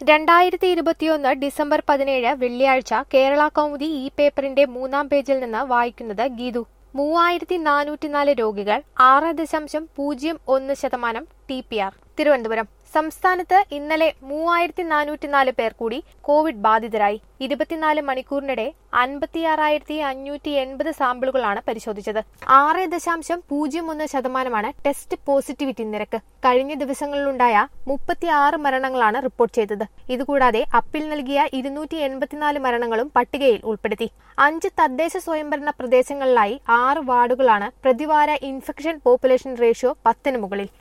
രണ്ടായിരത്തി ഇരുപത്തിയൊന്ന് ഡിസംബർ പതിനേഴ് വെള്ളിയാഴ്ച കേരള കൗമുദി ഈ പേപ്പറിന്റെ മൂന്നാം പേജിൽ നിന്ന് വായിക്കുന്നത് ഗീതു മൂവായിരത്തി നാനൂറ്റിനാല് രോഗികൾ ആറ് ദശാംശം പൂജ്യം ഒന്ന് ശതമാനം ടി പി ആർ തിരുവനന്തപുരം സംസ്ഥാനത്ത് ഇന്നലെ മൂവായിരത്തി നാനൂറ്റിനാല് പേർ കൂടി കോവിഡ് ബാധിതരായി ഇരുപത്തിനാല് മണിക്കൂറിനിടെ അൻപത്തിയാറായിരത്തി അഞ്ഞൂറ്റി എൺപത് സാമ്പിളുകളാണ് പരിശോധിച്ചത് ആറ് ദശാംശം പൂജ്യം ഒന്ന് ശതമാനമാണ് ടെസ്റ്റ് പോസിറ്റിവിറ്റി നിരക്ക് കഴിഞ്ഞ ദിവസങ്ങളിലുണ്ടായ മുപ്പത്തിയാറ് മരണങ്ങളാണ് റിപ്പോർട്ട് ചെയ്തത് ഇതുകൂടാതെ അപ്പീൽ നൽകിയ ഇരുന്നൂറ്റി എൺപത്തിനാല് മരണങ്ങളും പട്ടികയിൽ ഉൾപ്പെടുത്തി അഞ്ച് തദ്ദേശ സ്വയംഭരണ പ്രദേശങ്ങളിലായി ആറ് വാർഡുകളാണ് പ്രതിവാര ഇൻഫെക്ഷൻ പോപ്പുലേഷൻ റേഷ്യോ പത്തിന് മുകളിൽ